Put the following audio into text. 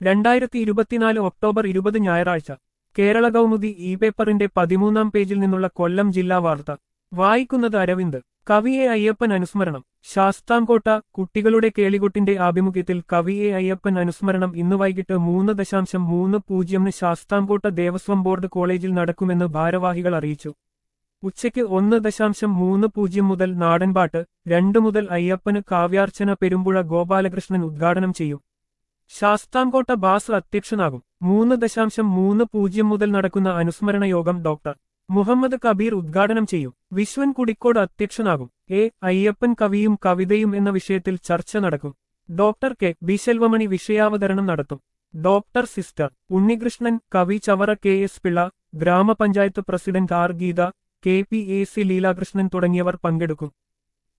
രണ്ടായിരത്തി ഇരുപത്തിനാല് ഒക്ടോബർ ഇരുപത് ഞായറാഴ്ച കേരള കൗമുദി ഇ പേപ്പറിന്റെ പതിമൂന്നാം പേജിൽ നിന്നുള്ള കൊല്ലം ജില്ലാ വാർത്ത വായിക്കുന്നത് അരവിന്ദ് കവിയെ അയ്യപ്പൻ അനുസ്മരണം ശാസ്താംകോട്ട കുട്ടികളുടെ കേളികൊട്ടിന്റെ ആഭിമുഖ്യത്തിൽ കവിയെ അയ്യപ്പൻ അനുസ്മരണം ഇന്ന് വൈകിട്ട് മൂന്ന് ദശാംശം മൂന്ന് പൂജ്യമിന് ശാസ്താംകോട്ട ദേവസ്വം ബോർഡ് കോളേജിൽ നടക്കുമെന്ന് ഭാരവാഹികൾ അറിയിച്ചു ഉച്ചയ്ക്ക് ഒന്ന് ദശാംശം മൂന്ന് പൂജ്യം മുതൽ നാടൻപാട്ട് രണ്ട് മുതൽ അയ്യപ്പന് കാവ്യാർച്ചന പെരുമ്പുഴ ഗോപാലകൃഷ്ണൻ ഉദ്ഘാടനം ചെയ്യും ശാസ്താംകോട്ട ബാസ് അധ്യക്ഷനാകും മൂന്ന് ദശാംശം മൂന്ന് പൂജ്യം മുതൽ നടക്കുന്ന അനുസ്മരണ യോഗം ഡോക്ടർ മുഹമ്മദ് കബീർ ഉദ്ഘാടനം ചെയ്യും വിശ്വൻ കുടിക്കോട് അധ്യക്ഷനാകും എ അയ്യപ്പൻ കവിയും കവിതയും എന്ന വിഷയത്തിൽ ചർച്ച നടക്കും ഡോക്ടർ കെ ബി ശെൽവമണി വിഷയാവതരണം നടത്തും ഡോക്ടർ സിസ്റ്റർ ഉണ്ണികൃഷ്ണൻ കവി ചവറ കെ എസ് പിള്ള ഗ്രാമപഞ്ചായത്ത് president R Geetha K P A C Leelakrishnan തുടങ്ങിയവർ പങ്കെടുക്കും